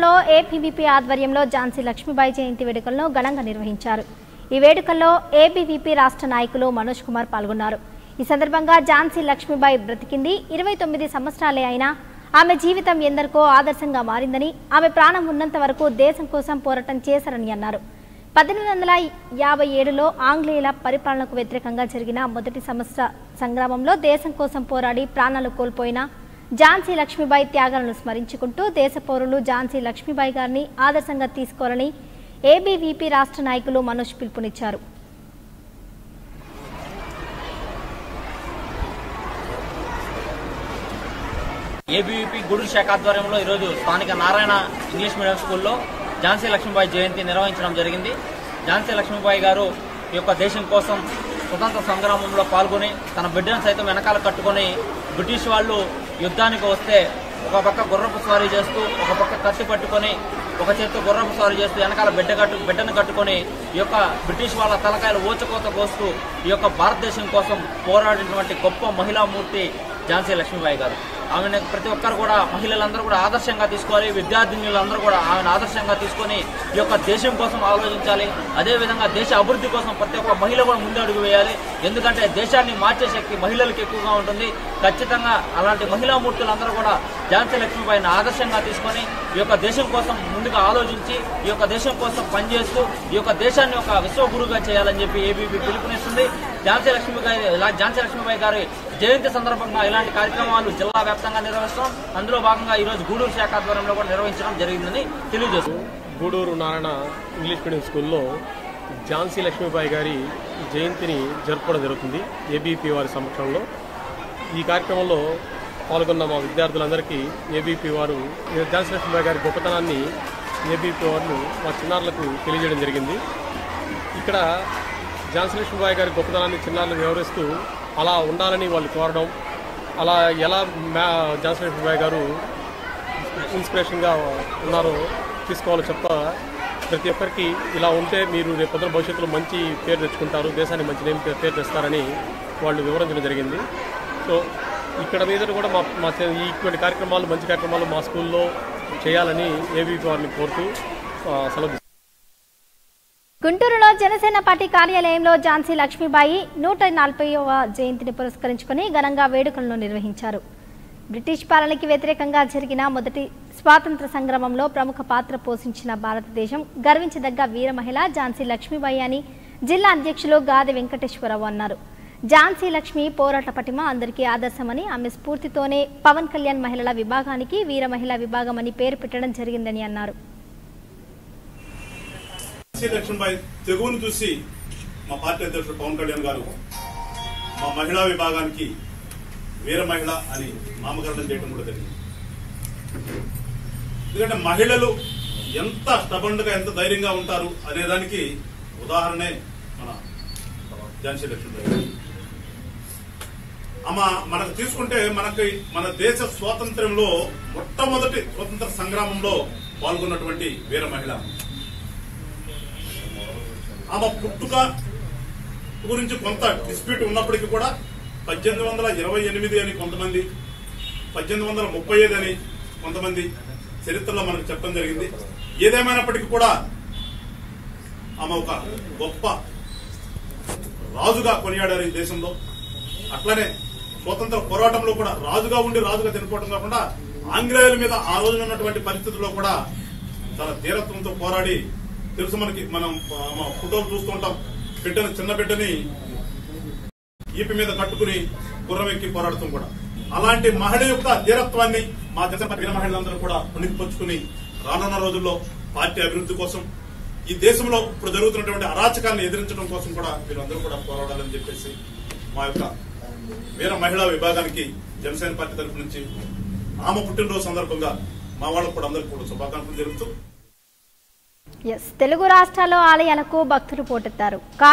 గుంటూరులో ఏపీవీపీ ఆధ్వర్యంలో ఝాన్సీ లక్ష్మీబాయి జయంతి వేడుకలను ఘనంగా నిర్వహించారు ఈ వేడుకల్లో ఏబీవీపీ రాష్ట్ర నాయకులు మనోజ్ కుమార్ పాల్గొన్నారు ఈ సందర్భంగా ఝాన్సీ లక్ష్మీబాయి బ్రతికింది ఇరవై తొమ్మిది సంవత్సరాలే అయినా ఆమె జీవితం ఎందరికో ఆదర్శంగా మారిందని ఆమె ప్రాణం ఉన్నంత వరకు దేశం కోసం పోరాటం చేశారని అన్నారు పద్దెనిమిది వందల యాభై ఏడులో ఆంగ్లేయుల పరిపాలనకు వ్యతిరేకంగా జరిగిన మొదటి సంవత్సర సంగ్రామంలో దేశం కోసం పోరాడి ప్రాణాలు కోల్పోయిన ఝాన్సీ లక్ష్మీబాయి త్యాగాలను స్మరించుకుంటూ దేశ పౌరులు ఝాన్సీ లక్ష్మీబాయి గారిని ఆదర్శంగా తీసుకోవాలని ఏబీవీపీ రాష్ట్ర నాయకులు మనోజ్ పిలుపునిచ్చారు ఏబీవీపీ గూడూరు శాఖ ఆధ్వర్యంలో ఈరోజు స్థానిక నారాయణ ఇంగ్లీష్ మీడియం స్కూల్లో ఝాన్సీ లక్ష్మీబాయి జయంతి నిర్వహించడం జరిగింది ఝాన్సీ లక్ష్మీబాయి గారు ఈ యొక్క దేశం కోసం స్వతంత్ర సంగ్రామంలో పాల్గొని తన బిడ్డను సైతం వెనకాల కట్టుకొని బ్రిటిష్ వాళ్ళు యుద్ధానికి వస్తే ఒక పక్క గుర్రపు స్వారీ చేస్తూ ఒక పక్క కత్తి పట్టుకొని ఒక చేత్తో గుర్రపు స్వారీ చేస్తూ వెనకాల బిడ్డ కట్టు బిడ్డను కట్టుకొని ఈ యొక్క బ్రిటిష్ వాళ్ళ తలకాయలు ఊచకోత కోస్తూ ఈ యొక్క భారతదేశం కోసం పోరాడినటువంటి గొప్ప మహిళామూర్తి ఝాన్సీ లక్ష్మీబాయి గారు ఆమెను ప్రతి ఒక్కరు కూడా మహిళలందరూ కూడా ఆదర్శంగా తీసుకోవాలి విద్యార్థినులందరూ కూడా ఆమెను ఆదర్శంగా తీసుకొని ఈ యొక్క దేశం కోసం ఆలోచించాలి అదేవిధంగా దేశ అభివృద్ధి కోసం ప్రతి ఒక్క మహిళ కూడా ముందడుగు వేయాలి ఎందుకంటే దేశాన్ని మార్చే శక్తి మహిళలకు ఎక్కువగా ఉంటుంది ఖచ్చితంగా అలాంటి మహిళామూర్తులందరూ కూడా ఝాన్సీ లక్ష్మీబాయిని ఆదర్శంగా తీసుకొని ఈ యొక్క దేశం కోసం ముందుగా ఆలోచించి ఈ యొక్క దేశం కోసం పనిచేస్తూ ఈ యొక్క దేశాన్ని ఒక విశ్వగురుగా చేయాలని చెప్పి ఏబీపీ పిలుపునిస్తుంది ఝాన్సీ లక్ష్మీబాయి ఇలా ఝాన్సీ లక్ష్మీబాయి గారి జయంతి సందర్భంగా ఇలాంటి కార్యక్రమాలు జిల్లా వ్యాప్తంగా నిర్వహిస్తాం అందులో భాగంగా ఈ రోజు గూడూరు శాఖ ఆధ్వర్యంలో కూడా నిర్వహించడం జరిగిందని తెలియజేస్తున్నాం గూడూరు నారాయణ ఇంగ్లీష్ మీడియం స్కూల్లో ఝాన్సీ లక్ష్మీబాయి గారి జయంతిని జరుపుకోవడం జరుగుతుంది ఏబీపీ వారి సమక్షంలో ఈ కార్యక్రమంలో పాల్గొన్న మా విద్యార్థులందరికీ ఏబీపీ వారు ఝాన్సీ లక్ష్మీబాయి గారి గొప్పతనాన్ని ఏబీపీ వారు మా చిన్నారులకు తెలియజేయడం జరిగింది ఇక్కడ ఝాన్సీ లక్ష్మీబాయి గారి గొప్పతనాన్ని చిన్నారులకు వివరిస్తూ అలా ఉండాలని వాళ్ళు కోరడం అలా ఎలా మ్యా ఝాన్సీ లక్ష్మీబాయి గారు ఇన్స్పిరేషన్గా ఉన్నారో తీసుకోవాలో చెప్తా ప్రతి ఒక్కరికి ఇలా ఉంటే మీరు రేపు పొద్దున భవిష్యత్తులో మంచి పేరు తెచ్చుకుంటారు దేశానికి మంచి నేమ్ పేరు పేరు తెస్తారని వాళ్ళు వివరించడం జరిగింది సో ఇక్కడ మీద కూడా మా మా చే- ఇటువంటి కార్యక్రమాలు మంచి కార్యక్రమాలు మా స్కూల్లో చేయాలని ఏబీపీ వారిని కోరుతూ ఆ, సెలవు తీసుకుంటున్నాను. గుంటూరులో జనసేన పార్టీ కార్యాలయంలో ఝాన్సీ లక్ష్మీబాయి నూట నలభైవ జయంతిని పురస్కరించుకుని ఘనంగా వేడుకలను నిర్వహించారు బ్రిటిష్ పాలనకి వ్యతిరేకంగా జరిగిన మొదటి స్వాతంత్ర సంగ్రామంలో ప్రముఖ పాత్ర పోషించిన భారతదేశం గర్వించదగ్గ వీర మహిళ ఝాన్సీ లక్ష్మీబాయి అని జిల్లా అధ్యక్షులు గాది వెంకటేశ్వరరావు అన్నారు ఝాన్సీ లక్ష్మి పోరాట పటిమ అందరికీ ఆదర్శమని ఆమె స్ఫూర్తితోనే పవన్ కళ్యాణ్ మహిళల విభాగానికి వీర మహిళా విభాగం అని పేరు పెట్టడం జరిగిందని అన్నారు శ్రీ లక్ష్మణబాయి తెగువను చూసి మా పార్టీ అధ్యక్షుడు పవన్ కళ్యాణ్ గారు మా మహిళా విభాగానికి వీర మహిళ అని నామకరణం చేయడం కూడా జరిగింది ఎందుకంటే మహిళలు ఎంత స్టబండ్గా ఎంత ధైర్యంగా ఉంటారు అనే దానికి ఉదాహరణే మన ఝాన్సీ లక్ష్మీబాయి గారు. అమ్మ మనకు తీసుకుంటే మనకి మన దేశ స్వాతంత్ర్యంలో మొట్టమొదటి స్వతంత్ర సంగ్రామంలో పాల్గొన్నటువంటి వీర మహిళ ఆమె పుట్టుక గురించి కొంత డిస్ప్యూట్ ఉన్నప్పటికీ కూడా పద్దెనిమిది వందల ఇరవై ఎనిమిది అని కొంతమంది పద్దెనిమిది వందల ముప్పై ఐదు అని కొంతమంది చరిత్రలో మనకు చెప్పడం జరిగింది ఏదేమైనప్పటికీ కూడా ఆమె ఒక గొప్ప రాజుగా కొనియాడారు ఈ దేశంలో అట్లనే స్వతంత్ర పోరాటంలో కూడా రాజుగా ఉండి రాజుగా చనిపోవడం కాకుండా ఆంగ్లేయుల మీద ఆ రోజున ఉన్నటువంటి పరిస్థితుల్లో కూడా చాలా ధీరత్వంతో పోరాడి తెలుసు మనకి మనం ఆ, మా ఫోటోలు చూస్తూ ఉంటాం బిడ్డని చిన్న బిడ్డని ఈపి మీద కట్టుకుని గుర్రం ఎక్కి పోరాడుతాం కూడా అలాంటి మహిళ యొక్క ధీరత్వాన్ని మా దేశ వీర మహిళలందరూ కూడా పుణికిపుచ్చుకుని రానున్న రోజుల్లో పార్టీ అభివృద్ధి కోసం ఈ దేశంలో ఇప్పుడు జరుగుతున్నటువంటి అరాచకాలను ఎదిరించడం కోసం కూడా వీరందరూ కూడా పోరాడాలని చెప్పేసి మా యొక్క వీర మహిళా విభాగానికి జనసేన పార్టీ తరఫు నుంచి ఆమె పుట్టినరోజు సందర్భంగా మా వాళ్ళకు కూడా అందరికీ కూడా శుభాకాంక్షలు జరుగుతూ ఎస్ తెలుగు రాష్ట్రాల్లో ఆలయాలకు భక్తులు పోటెత్తారు